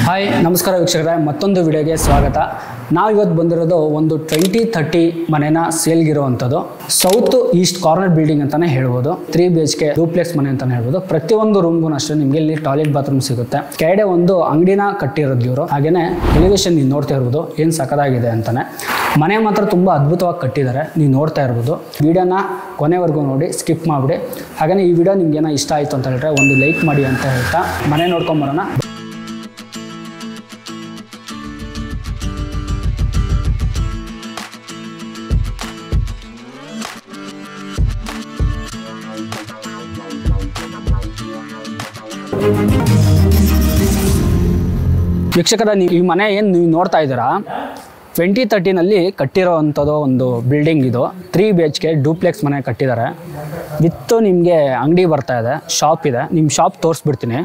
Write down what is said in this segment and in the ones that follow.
hi ನಮಸ್ಕಾರ ವೀಕ್ಷಕರೇ ಮತ್ತೊಂದು ವಿಡಿಯೋಗೆ ಸ್ವಾಗತ ನಾವು ಇವತ್ತು ಬಂದಿರೋದು ಒಂದು ಟ್ವೆಂಟಿ ಥರ್ಟಿ ಮನೆನ ಸೇಲ್ಗಿರುವಂಥದ್ದು ಸೌತ್ ಈಸ್ಟ್ ಕಾರ್ನರ್ ಬಿಲ್ಡಿಂಗ್ ಅಂತಲೇ ಹೇಳ್ಬೋದು three B H K duplex ಮನೆ ಅಂತಲೇ ಹೇಳ್ಬೋದು ಪ್ರತಿಯೊಂದು ರೂಮ್ಗೂ ಅಷ್ಟೇ ನಿಮಗೆ ಇಲ್ಲಿ ಟಾಯ್ಲೆಟ್ ಬಾತ್ರೂಮ್ ಸಿಗುತ್ತೆ ಕೆಳಗಡೆ ಒಂದು ಅಂಗಡಿನ ಕಟ್ಟಿರೋದು ಇವರು ಹಾಗೆಯೇ ಎಲಿವೇಶನ್ ನೀವು ನೋಡ್ತಾ ಇರ್ಬೋದು ಏನು ಸಖತ್ತಾಗಿದೆ ಅಂತಾನೆ ಮನೆ ಮಾತ್ರ ತುಂಬ ಅದ್ಭುತವಾಗಿ ಕಟ್ಟಿದ್ದಾರೆ ನೀವು ನೋಡ್ತಾ ಇರ್ಬೋದು ವಿಡಿಯೋನ ಕೊನೆವರೆಗೂ ನೋಡಿ ಸ್ಕಿಪ್ ಮಾಡಿಬಿಡಿ ಹಾಗೆಯೇ ಈ ವಿಡಿಯೋ ನಿಮ್ಗೆ ಏನೋ ಇಷ್ಟ ಆಯಿತು ಅಂತ ಹೇಳಿದ್ರೆ ಒಂದು ಲೈಕ್ ಮಾಡಿ ಅಂತ ಹೇಳ್ತಾ ಮನೆ ನೋಡ್ಕೊಂಬರೋಣ ವೀಕ್ಷಕರ ನೀವು ಈ ಮನೆ ಏನು ನೀವು ನೋಡ್ತಾ ಇದ್ದೀರಾ ಟ್ವೆಂಟಿ ತರ್ಟಿನಲ್ಲಿ ಕಟ್ಟಿರೋ ಅಂಥದ್ದು ಒಂದು ಬಿಲ್ಡಿಂಗ್ ಇದು three B H K duplex ಮನೆ ಕಟ್ಟಿದ್ದಾರೆ ವಿತ್ತು ನಿಮಗೆ ಅಂಗಡಿ ಬರ್ತಾ ಇದೆ ಶಾಪ್ ಇದೆ ನಿಮ್ಮ ಶಾಪ್ ತೋರಿಸ್ಬಿಡ್ತೀನಿ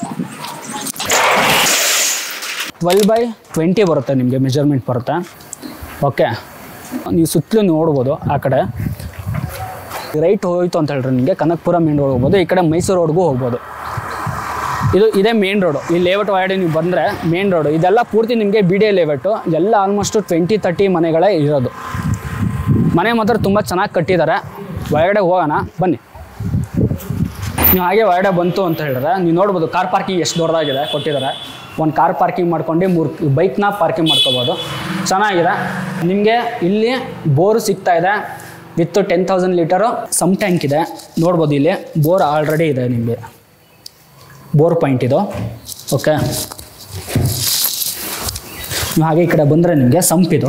ಟ್ವೆಲ್ ಬೈ ಟ್ವೆಂಟಿ ಬರುತ್ತೆ ನಿಮಗೆ ಮೆಜರ್ಮೆಂಟ್ ಬರುತ್ತೆ ಓಕೆ ನೀವು ಸುತ್ತಲೂ ನೋಡ್ಬೋದು ಆ ಕಡೆ ರೈಟ್ ಹೋಯ್ತು ಅಂತ ಹೇಳಿದ್ರೆ ನಿಮಗೆ ಕನಕಪುರ ಮೇನ್ ರೋಡ್ ಹೋಗ್ಬೋದು ಈ ಕಡೆ ಮೈಸೂರು ರೋಡ್ಗೂ ಹೋಗ್ಬೋದು ಇದು ಇದೇ ಮೇನ್ ರೋಡು ಈ ಲೇಔಟ್ ಒಳಗಡೆ ನೀವು ಬಂದರೆ ಮೇನ್ ರೋಡು ಇದೆಲ್ಲ ಪೂರ್ತಿ ನಿಮಗೆ ಬಿ ಡಿ ಎ ಲೇಔಟು ಎಲ್ಲ ಆಲ್ಮೋಸ್ಟು ಟ್ವೆಂಟಿ ತರ್ಟಿ ಮನೆಗಳೇ ಇರೋದು ಮನೆ ಮಾತ್ರ ತುಂಬ ಚೆನ್ನಾಗಿ ಕಟ್ಟಿದ್ದಾರೆ ಒಳಗಡೆ ಹೋಗೋಣ ಬನ್ನಿ ನೀವು ಹಾಗೆ ಒಳಗಡೆ ಬಂತು ಅಂತ ಹೇಳಿದ್ರೆ ನೀವು ನೋಡ್ಬೋದು ಕಾರ್ ಪಾರ್ಕಿಂಗ್ ಎಷ್ಟು ದೊಡ್ಡದಾಗಿದೆ ಕೊಟ್ಟಿದ್ದಾರೆ ಒಂದು ಕಾರ್ ಪಾರ್ಕಿಂಗ್ ಮಾಡ್ಕೊಂಡು ಮೂರು ಬೈಕ್ನ ಪಾರ್ಕಿಂಗ್ ಮಾಡ್ಕೋಬೋದು ಚೆನ್ನಾಗಿದೆ ನಿಮಗೆ ಇಲ್ಲಿ ಬೋರು ಸಿಗ್ತಾ ಇದೆ with ten thousand litre sump tank ಇದೆ ನೋಡ್ಬೋದು ಇಲ್ಲಿ ಬೋರ್ ಆಲ್ರೆಡಿ ಇದೆ ನಿಮಗೆ ಬೋರ್ ಪಾಯಿಂಟ್ ಇದು ಓಕೆ ನೀವು ಹಾಗೆ ಈ ಕಡೆ ಬಂದರೆ ನಿಮಗೆ ಸಂಪಿದು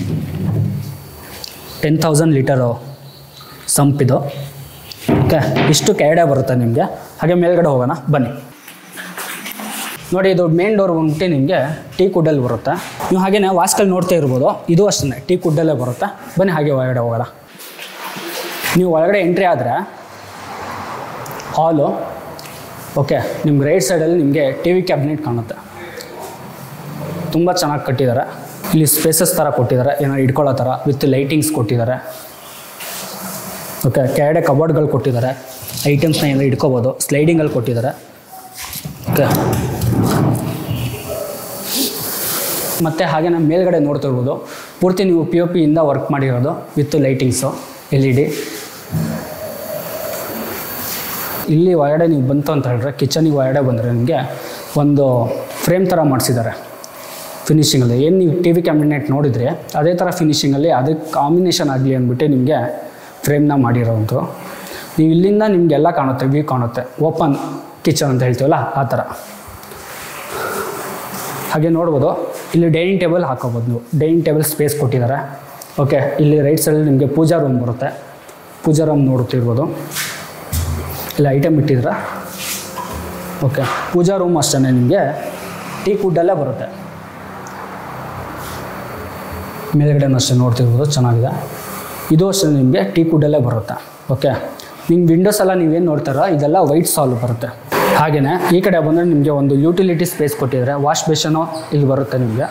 ಟೆನ್ ತೌಸಂಡ್ ಲೀಟರು ಸಂಪಿದು ಓಕೆ ಇಷ್ಟು ಕೆಳಗಡೆ ಬರುತ್ತೆ ನಿಮಗೆ ಹಾಗೆ ಮೇಲ್ಗಡೆ ಹೋಗೋಣ ಬನ್ನಿ ನೋಡಿ ಇದು ಮೇನ್ ಡೋರ್ ಬಂದ್ಬಿಟ್ಟು ನಿಮಗೆ ಟೀ ಕುಡ್ಡಲ್ಲಿ ಬರುತ್ತೆ ನೀವು ಹಾಗೇನೆ ವಾಸ್ಕಲ್ಲಿ ನೋಡ್ತಾ ಇರ್ಬೋದು ಇದು ಅಷ್ಟೇ ಟೀ ಕುಡ್ಡಲ್ಲೇ ಬರುತ್ತೆ ಬನ್ನಿ ಹಾಗೆ ಒಳಗಡೆ ಹೋಗೋಣ ನೀವು ಒಳಗಡೆ ಎಂಟ್ರಿ ಆದರೆ ಹಾಲು ಓಕೆ ನಿಮ್ಗೆ ರೈಟ್ ಸೈಡಲ್ಲಿ ನಿಮಗೆ ಟಿ ವಿ ಕ್ಯಾಬಿನೆಟ್ ಕಾಣುತ್ತೆ ತುಂಬ ಚೆನ್ನಾಗಿ ಕಟ್ಟಿದ್ದಾರೆ ಇಲ್ಲಿ ಸ್ಪೇಸಸ್ ಥರ ಕೊಟ್ಟಿದ್ದಾರೆ ಏನೋ ಇಟ್ಕೊಳ್ಳೋ ಥರ ವಿತ್ ಲೈಟಿಂಗ್ಸ್ ಕೊಟ್ಟಿದ್ದಾರೆ ಓಕೆ ಕೆಳಗಡೆ ಕಬೋರ್ಡ್ಗಳು ಕೊಟ್ಟಿದ್ದಾರೆ ಐಟಮ್ಸ್ನ ಏನೋ ಇಟ್ಕೋಬೋದು ಸ್ಲೈಡಿಂಗಲ್ಲಿ ಕೊಟ್ಟಿದ್ದಾರೆ ಓಕೆ ಮತ್ತು ಹಾಗೆ ನಮ್ಮ ಮೇಲ್ಗಡೆ ನೋಡ್ತಿರ್ಬೋದು ಪೂರ್ತಿ ನೀವು ಪಿ ಒ ಪಿಯಿಂದ ವರ್ಕ್ ಮಾಡಿರೋದು with lightings L E D ಇಲ್ಲಿ ಒಳಗಡೆ ನೀವು ಬಂತು ಅಂತ ಹೇಳಿದ್ರೆ ಕಿಚನಿಗೆ ಒಳಗಡೆ ಬಂದರೆ ನಿಮಗೆ ಒಂದು ಫ್ರೇಮ್ ಥರ ಮಾಡಿಸಿದ್ದಾರೆ ಫಿನಿಷಿಂಗಲ್ಲಿ ಏನು ನೀವು ಟಿ ವಿ ಕ್ಯಾಬಿನೆಟ್ ನೋಡಿದರೆ ಅದೇ ಥರ ಫಿನಿಷಿಂಗಲ್ಲಿ ಅದಕ್ಕೆ ಕಾಂಬಿನೇಷನ್ ಆಗಲಿ ಅಂದ್ಬಿಟ್ಟು ನಿಮಗೆ ಫ್ರೇಮ್ನ ಮಾಡಿರೋವಂಥದ್ದು ನೀವು ಇಲ್ಲಿಂದ ನಿಮಗೆಲ್ಲ ಕಾಣುತ್ತೆ ವ್ಯೂ ಕಾಣುತ್ತೆ ಓಪನ್ ಕಿಚನ್ ಅಂತ ಹೇಳ್ತೀವಲ್ಲ ಆ ಥರ ಹಾಗೆ ನೋಡ್ಬೋದು ಇಲ್ಲಿ ಡೈನಿಂಗ್ ಟೇಬಲ್ ಹಾಕೋಬೋದು ನೀವು ಡೈನಿಂಗ್ ಟೇಬಲ್ ಸ್ಪೇಸ್ ಕೊಟ್ಟಿದ್ದಾರೆ ಓಕೆ ಇಲ್ಲಿ ರೈಟ್ ಸೈಡಲ್ಲಿ ನಿಮಗೆ ಪೂಜಾ ರೂಮ್ ಬರುತ್ತೆ ಪೂಜಾ ರೂಮ್ ನೋಡುತ್ತಿರ್ಬೋದು ಇಲ್ಲ ಐಟಮ್ ಇಟ್ಟಿದ್ರ ಓಕೆ ಪೂಜಾ ರೂಮ್ ಅಷ್ಟೇ ನಿಮಗೆ ಟೀ ಕುಡ್ಡಲ್ಲೇ ಬರುತ್ತೆ ಮೇಲ್ಗಡೆ ಅಷ್ಟೇ ನೋಡ್ತಿರ್ಬೋದು ಚೆನ್ನಾಗಿದೆ ಇದು ಅಷ್ಟೇ ನಿಮಗೆ ಟೀ ಕುಡ್ಡಲ್ಲೇ ಬರುತ್ತೆ ಓಕೆ ನಿಮ್ಗೆ ವಿಂಡೋಸ್ ಎಲ್ಲ ನೀವೇನು ನೋಡ್ತಾರೋ ಇದೆಲ್ಲ ವೈಟ್ ಸಾಲ್ವ್ ಬರುತ್ತೆ ಹಾಗೆಯೇ ಈ ಕಡೆ ಬಂದರೆ ನಿಮಗೆ ಒಂದು ಯೂಟಿಲಿಟಿ ಸ್ಪೇಸ್ ಕೊಟ್ಟಿದ್ದಾರೆ ವಾಶ್ ಬೇಷನು ಇಲ್ಲಿ ಬರುತ್ತೆ ನಿಮಗೆ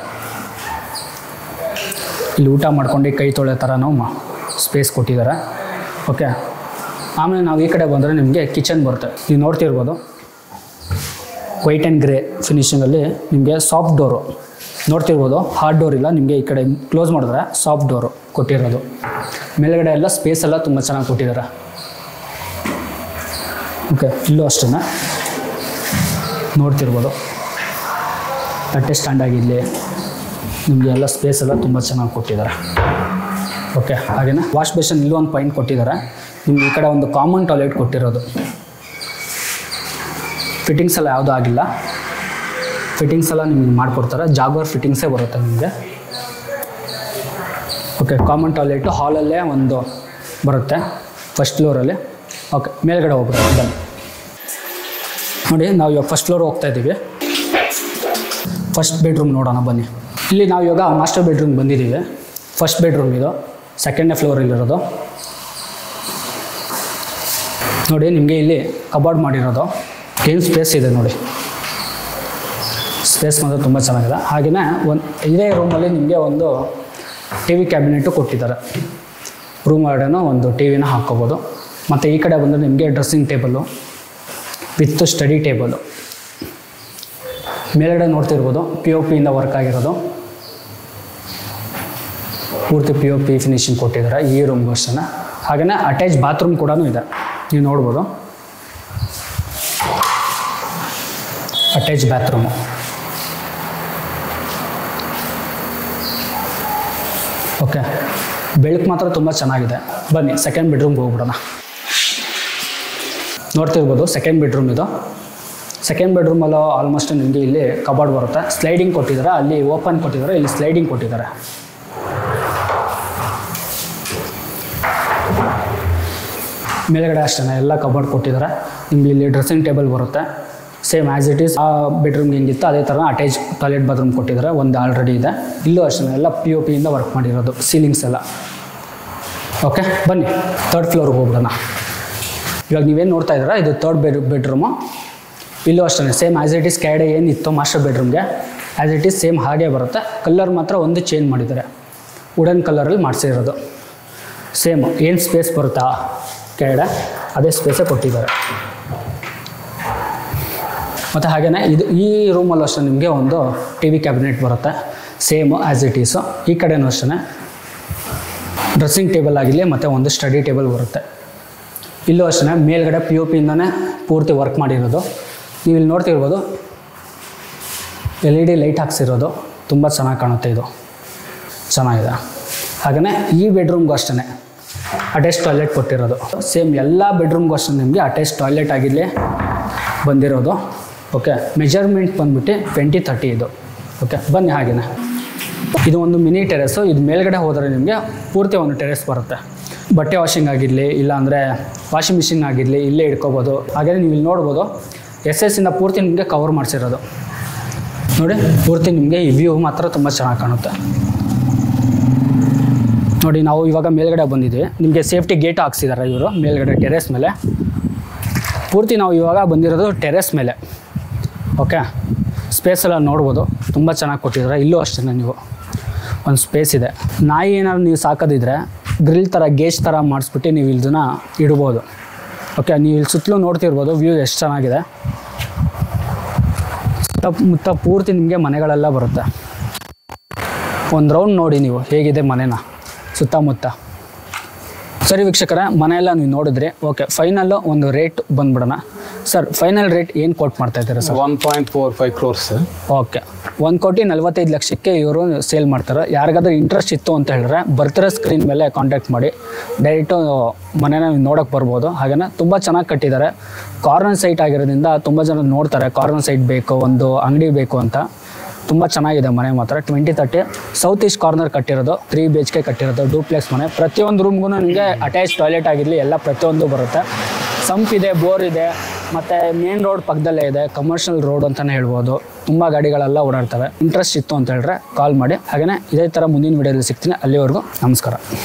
ಇಲ್ಲಿ ಊಟ ಮಾಡ್ಕೊಂಡು ಕೈ ತೊಳೆ ಥರನೂ ಮ ಸ್ಪೇಸ್ ಕೊಟ್ಟಿದ್ದಾರೆ ಓಕೆ ಆಮೇಲೆ ನಾವು ಈ ಕಡೆ ಬಂದರೆ ನಿಮಗೆ ಕಿಚನ್ ಬರುತ್ತೆ ನೀವು ನೋಡ್ತಿರ್ಬೋದು ವೈಟ್ ಆ್ಯಂಡ್ ಗ್ರೇ ಫಿನಿಷಿಂಗಲ್ಲಿ ನಿಮಗೆ ಸಾಫ್ಟ್ ಡೋರು ನೋಡ್ತಿರ್ಬೋದು ಹಾರ್ಡ್ ಡೋರ್ ಇಲ್ಲ ನಿಮಗೆ ಈ ಕಡೆ ಕ್ಲೋಸ್ ಮಾಡಿದ್ರೆ ಸಾಫ್ಟ್ ಡೋರು ಕೊಟ್ಟಿರೋದು ಮೇಲ್ಗಡೆ ಎಲ್ಲ ಸ್ಪೇಸ್ ಎಲ್ಲ ತುಂಬ ಚೆನ್ನಾಗಿ ಕೊಟ್ಟಿದ್ದಾರೆ ಓಕೆ ಇಲ್ಲೂ ಅಷ್ಟೇ ನೋಡ್ತಿರ್ಬೋದು ಬಟ್ಟೆ ಸ್ಟ್ಯಾಂಡ್ ಆಗಿರಲಿ ನಿಮಗೆ ಎಲ್ಲ ಸ್ಪೇಸ್ ಎಲ್ಲ ತುಂಬ ಚೆನ್ನಾಗಿ ಕೊಟ್ಟಿದ್ದಾರೆ ಓಕೆ ಹಾಗೆಯೇ ವಾಶ್ ಬೇಷನ್ ಇಲ್ಲೂ ಒಂದು ಪಾಯಿಂಟ್ ಕೊಟ್ಟಿದ್ದಾರೆ ನಿಮ್ಗೆ ಈ ಕಡೆ ಒಂದು ಕಾಮನ್ ಟಾಯ್ಲೆಟ್ ಕೊಟ್ಟಿರೋದು ಫಿಟ್ಟಿಂಗ್ಸ್ ಎಲ್ಲ ಯಾವುದೂ ಆಗಿಲ್ಲ ಫಿಟ್ಟಿಂಗ್ಸ್ ಎಲ್ಲ ನಿಮಗೆ ಮಾಡಿಕೊಡ್ತಾರೆ ಜಾಗ್ವರ್ ಫಿಟ್ಟಿಂಗ್ಸೇ ಬರುತ್ತೆ ನಿಮಗೆ ಓಕೆ ಕಾಮನ್ ಟಾಯ್ಲೆಟು ಹಾಲಲ್ಲೇ ಒಂದು ಬರುತ್ತೆ ಫಸ್ಟ್ ಫ್ಲೋರಲ್ಲಿ ಓಕೆ ಮೇಲ್ಗಡೆ ಹೋಗ್ಬಿಡೋಣ ಬನ್ನಿ ನೋಡಿ ನಾವು ಇವಾಗ ಫಸ್ಟ್ ಫ್ಲೋರ್ ಹೋಗ್ತಾ ಇದ್ದೀವಿ ಫಸ್ಟ್ ಬೆಡ್ರೂಮ್ ನೋಡೋಣ ಬನ್ನಿ ಇಲ್ಲಿ ನಾವು ಇವಾಗ ಮಾಸ್ಟರ್ ಬೆಡ್ರೂಮ್ ಬಂದಿದ್ದೀವಿ ಫಸ್ಟ್ ಬೆಡ್ರೂಮ್ ಇದು ಸೆಕೆಂಡನೇ ಫ್ಲೋರಲ್ಲಿರೋದು ನೋಡಿ ನಿಮಗೆ ಇಲ್ಲಿ ಕಬಾರ್ಡ್ ಮಾಡಿರೋದು ಏನು ಸ್ಪೇಸ್ ಇದೆ ನೋಡಿ ಸ್ಪೇಸ್ ಮಾತ್ರ ತುಂಬ ಚೆನ್ನಾಗಿದೆ ಹಾಗೆಯೇ ಒಂದು ಇದೇ ರೂಮಲ್ಲಿ ನಿಮಗೆ ಒಂದು ಟಿ ವಿ ಕ್ಯಾಬಿನೆಟು ಕೊಟ್ಟಿದ್ದಾರೆ ರೂಮ್ ಒಳಗಡೆನೂ ಒಂದು ಟಿ ವಿನ ಹಾಕ್ಕೋಬೋದು ಮತ್ತು ಈ ಕಡೆ ಬಂದರೆ ನಿಮಗೆ dressing table with study table ಮೇಲ್ಗಡೆ ನೋಡ್ತಿರ್ಬೋದು ಪಿ ಒ ಪಿಯಿಂದ ವರ್ಕ್ ಆಗಿರೋದು ಪೂರ್ತಿ ಪಿ ಒ ಪಿ ಫಿನಿಶಿಂಗ್ ಕೊಟ್ಟಿದ್ದಾರೆ ಈ ರೂಮ್ಗೂ ಅಷ್ಟೇ ಹಾಗೆಯೇ ಅಟ್ಯಾಚ್ ಬಾತ್ರೂಮ್ ಕೂಡ ಇದೆ ನೀವು ನೋಡ್ಬೋದು ಅಟ್ಯಾಚ್ ಬಾತ್ರೂಮು ಓಕೆ ಬೆಳಕು ಮಾತ್ರ ತುಂಬ ಚೆನ್ನಾಗಿದೆ ಬನ್ನಿ ಸೆಕೆಂಡ್ ಬೆಡ್ರೂಮ್ಗೆ ಹೋಗ್ಬಿಡೋಣ ನೋಡ್ತಿರ್ಬೋದು ಸೆಕೆಂಡ್ ಬೆಡ್ರೂಮ್ ಇದು ಸೆಕೆಂಡ್ ಬೆಡ್ರೂಮಲ್ಲೂ ಆಲ್ಮೋಸ್ಟ್ ನಿಮಗೆ ಇಲ್ಲಿ ಕಬಾರ್ಡ್ ಬರುತ್ತೆ ಸ್ಲೈಡಿಂಗ್ ಕೊಟ್ಟಿದ್ದಾರೆ ಅಲ್ಲಿ ಓಪನ್ ಕೊಟ್ಟಿದ್ದಾರೆ ಇಲ್ಲಿ ಸ್ಲೈಡಿಂಗ್ ಕೊಟ್ಟಿದ್ದಾರೆ ಮೇಲ್ಗಡೆ ಅಷ್ಟೇ ಎಲ್ಲ ಕಬಾರ್ಡ್ ಕೊಟ್ಟಿದ್ದಾರೆ ನಿಮ್ಗೆ ಇಲ್ಲಿ ಡ್ರೆಸ್ಸಿಂಗ್ ಟೇಬಲ್ ಬರುತ್ತೆ ಸೇಮ್ ಆ್ಯಸ್ ಇಟ್ ಈಸ್ ಆ ಬೆಡ್ರೂಮ್ಗೆ ಹೆಂಗಿತ್ತು ಅದೇ ಥರ ಅಟ್ಯಾಚ್ ಟಾಯ್ಲೆಟ್ ಬಾತ್ರೂಮ್ ಕೊಟ್ಟಿದ್ದಾರೆ ಒಂದು ಆಲ್ರೆಡಿ ಇದೆ ಇಲ್ಲೂ ಅಷ್ಟೇ ಎಲ್ಲ ಪಿ ಒ ಪಿಯಿಂದ ವರ್ಕ್ ಮಾಡಿರೋದು ಸೀಲಿಂಗ್ಸ್ ಎಲ್ಲ ಓಕೆ ಬನ್ನಿ ತರ್ಡ್ ಫ್ಲೋರ್ಗೆ ಹೋಗ್ಬಿಡೋಣ ಇವಾಗ ನೀವೇನು ನೋಡ್ತಾ ಇದ್ದೀರಾ ಇದು ತರ್ಡ್ ಬೆಡ್ ಬೆಡ್ರೂಮು ಇಲ್ಲೂ ಅಷ್ಟೇ ಸೇಮ್ ಆ್ಯಸ್ ಇಟ್ ಈಸ್ ಕೆಳಗಡೆ ಏನಿತ್ತು ಮಾಸ್ಟರ್ ಬೆಡ್ರೂಮ್ಗೆ ಆ್ಯಸ್ ಇಟ್ ಈಸ್ ಸೇಮ್ ಹಾಗೆ ಬರುತ್ತೆ ಕಲರ್ ಮಾತ್ರ ಒಂದು ಚೇಂಜ್ ಮಾಡಿದ್ದಾರೆ ವುಡನ್ ಕಲರಲ್ಲಿ ಮಾಡಿಸಿರೋದು ಸೇಮ್ ಏನು ಸ್ಪೇಸ್ ಬರುತ್ತಾ ಕೆಳಗಡೆ ಅದೇ ಸ್ಪೇಸೇ ಕೊಟ್ಟಿದ್ದಾರೆ ಮತ್ತು ಹಾಗೆಯೇ ಇದು ಈ ರೂಮಲ್ಲೂ ಅಷ್ಟೇ ನಿಮಗೆ ಒಂದು ಟಿ ವಿ ಕ್ಯಾಬಿನೆಟ್ ಬರುತ್ತೆ ಸೇಮ್ ಆ್ಯಸ್ ಇಟ್ ಈಸು ಈ ಕಡೆನೂ ಅಷ್ಟೇ ಡ್ರೆಸ್ಸಿಂಗ್ ಟೇಬಲ್ ಆಗಿರಲಿ ಮತ್ತು ಒಂದು ಸ್ಟಡಿ ಟೇಬಲ್ ಬರುತ್ತೆ ಇಲ್ಲೂ ಅಷ್ಟೇ ಮೇಲ್ಗಡೆ ಪಿ ಒ ಪಿಯಿಂದನೇ ಪೂರ್ತಿ ವರ್ಕ್ ಮಾಡಿರೋದು ನೀವು ಇಲ್ಲಿ ನೋಡ್ತಿರ್ಬೋದು ಎಲ್ ಇ ಡಿ ಲೈಟ್ ಹಾಕ್ಸಿರೋದು ತುಂಬ ಚೆನ್ನಾಗಿ ಕಾಣುತ್ತೆ ಇದು ಚೆನ್ನಾಗಿದೆ ಹಾಗೆಯೇ ಈ ಬೆಡ್ರೂಮ್ಗೂ ಅಷ್ಟೇ ಅಟ್ಯಾಚ್ ಟಾಯ್ಲೆಟ್ ಕೊಟ್ಟಿರೋದು ಸೇಮ್ ಎಲ್ಲ ಬೆಡ್ರೂಮ್ಗೂ ಅಷ್ಟೇ ನಿಮಗೆ ಅಟ್ಯಾಚ್ ಟಾಯ್ಲೆಟ್ ಆಗಿರಲಿ ಬಂದಿರೋದು ಓಕೆ ಮೆಜರ್ಮೆಂಟ್ ಬಂದ್ಬಿಟ್ಟು ಟ್ವೆಂಟಿ ತರ್ಟಿ ಇದು ಓಕೆ ಬನ್ನಿ ಹಾಗೆಯೇ ಇದು ಒಂದು ಮಿನಿ ಟೆರೆಸು ಇದು ಮೇಲ್ಗಡೆ ಹೋದರೆ ನಿಮಗೆ ಪೂರ್ತಿ ಒಂದು ಟೆರೆಸ್ ಬರುತ್ತೆ ಬಟ್ಟೆ ವಾಷಿಂಗ್ ಆಗಿರಲಿ ಇಲ್ಲಾಂದರೆ ವಾಷಿಂಗ್ ಮಿಷಿನ್ ಆಗಿರಲಿ ಇಲ್ಲೇ ಇಟ್ಕೋಬೋದು ಹಾಗೆಯೇ ನೀವು ಇಲ್ಲಿ ನೋಡ್ಬೋದು ಎಸ್ ಎಸ್ಸಿಂದ ಪೂರ್ತಿ ನಿಮಗೆ ಕವರ್ ಮಾಡಿಸಿರೋದು ನೋಡಿ ಪೂರ್ತಿ ನಿಮಗೆ ಈ ವ್ಯೂ ಮಾತ್ರ ತುಂಬ ಚೆನ್ನಾಗಿ ಕಾಣುತ್ತೆ ನೋಡಿ ನಾವು ಇವಾಗ ಮೇಲ್ಗಡೆ ಬಂದಿದ್ದೀವಿ ನಿಮಗೆ ಸೇಫ್ಟಿ ಗೇಟ್ ಹಾಕ್ಸಿದ್ದಾರೆ ಇವರು ಮೇಲ್ಗಡೆ ಟೆರೆಸ್ ಮೇಲೆ ಪೂರ್ತಿ ನಾವು ಇವಾಗ ಬಂದಿರೋದು ಟೆರೆಸ್ ಮೇಲೆ ಓಕೆ ಸ್ಪೇಸ್ ಎಲ್ಲ ನೋಡ್ಬೋದು ತುಂಬ ಚೆನ್ನಾಗಿ ಕೊಟ್ಟಿದ್ದಾರೆ ಇಲ್ಲೂ ಅಷ್ಟೇ ನೀವು ಒಂದು ಸ್ಪೇಸ್ ಇದೆ ನಾಯಿ ಏನಾದ್ರು ನೀವು ಸಾಕೋದಿದ್ರೆ ಗ್ರಿಲ್ ಥರ ಗೇಜ್ ಥರ ಮಾಡಿಸ್ಬಿಟ್ಟು ನೀವು ಇದನ್ನ ಇಡ್ಬೋದು ಓಕೆ ನೀವು ಇಲ್ಲಿ ಸುತ್ತಲೂ ನೋಡ್ತಿರ್ಬೋದು ವ್ಯೂ ಎಷ್ಟು ಚೆನ್ನಾಗಿದೆ ಸುತ್ತಮುತ್ತ ಪೂರ್ತಿ ನಿಮಗೆ ಮನೆಗಳೆಲ್ಲ ಬರುತ್ತೆ ಒಂದು ರೌಂಡ್ ನೋಡಿ ನೀವು ಹೇಗಿದೆ ಮನೆನ ಸುತ್ತಮುತ್ತ ಸರಿ ವೀಕ್ಷಕರೇ ಮನೆಯೆಲ್ಲ ನೀವು ನೋಡಿದ್ರಿ ಓಕೆ ಫೈನಲ್ಲು ಒಂದು ರೇಟ್ ಬಂದ್ಬಿಡೋಣ ಸರ್ ಫೈನಲ್ ರೇಟ್ ಏನು ಕೋಟ್ ಮಾಡ್ತಾ ಇದ್ದೀರಾ sir one point four five crores okay ಒಂದು ಕೋಟಿ ನಲ್ವತ್ತೈದು ಲಕ್ಷಕ್ಕೆ ಇವರು ಸೇಲ್ ಮಾಡ್ತಾರೆ ಯಾರಿಗಾದ್ರೂ ಇಂಟ್ರೆಸ್ಟ್ ಇತ್ತು ಅಂತ ಹೇಳಿದ್ರೆ ಬರ್ತಿರೋ ಸ್ಕ್ರೀನ್ ಮೇಲೆ ಕಾಂಟ್ಯಾಕ್ಟ್ ಮಾಡಿ ಡೈರೆಕ್ಟು ಮನೇನ ನೀವು ನೋಡೋಕ್ಕೆ ಬರ್ಬೋದು ಹಾಗೆಯೇ ತುಂಬ ಚೆನ್ನಾಗಿ ಕಟ್ಟಿದ್ದಾರೆ ಕಾರ್ನರ್ ಸೈಟ್ ಆಗಿರೋದ್ರಿಂದ ತುಂಬ ಜನ ನೋಡ್ತಾರೆ ಕಾರ್ನರ್ ಸೈಟ್ ಬೇಕು ಒಂದು ಅಂಗಡಿ ಬೇಕು ಅಂತ ತುಂಬ ಚೆನ್ನಾಗಿದೆ ಮನೆ ಮಾತ್ರ twenty thirty south east corner ಕಟ್ಟಿರೋದು ತ್ರೀ ಬಿ ಎಚ್ ಕೆ ಕಟ್ಟಿರೋದು ಡೂಪ್ಲೆಕ್ಸ್ ಮನೆ ಪ್ರತಿಯೊಂದು ರೂಮ್ಗೂ ನಿಮಗೆ ಅಟ್ಯಾಚ್ ಟಾಯ್ಲೆಟ್ ಆಗಿರಲಿ ಎಲ್ಲ ಪ್ರತಿಯೊಂದು ಬರುತ್ತೆ ಸಂಪ್ ಇದೆ ಬೋರ್ ಇದೆ ಮತ್ತು ಮೇನ್ ರೋಡ್ ಪಕ್ಕದಲ್ಲೇ ಇದೆ ಕಮರ್ಷಿಯಲ್ ರೋಡ್ ಅಂತಲೇ ಹೇಳ್ಬೋದು ತುಂಬ ಗಾಡಿಗಳೆಲ್ಲ ಓಡಾಡ್ತವೆ ಇಂಟ್ರೆಸ್ಟ್ ಇತ್ತು ಅಂತ ಹೇಳಿದ್ರೆ ಕಾಲ್ ಮಾಡಿ ಹಾಗೆಯೇ ಇದೇ ಥರ ಮುಂದಿನ ವೀಡಿಯೋದಲ್ಲಿ ಸಿಗ್ತೀನಿ ಅಲ್ಲಿವರೆಗೂ ನಮಸ್ಕಾರ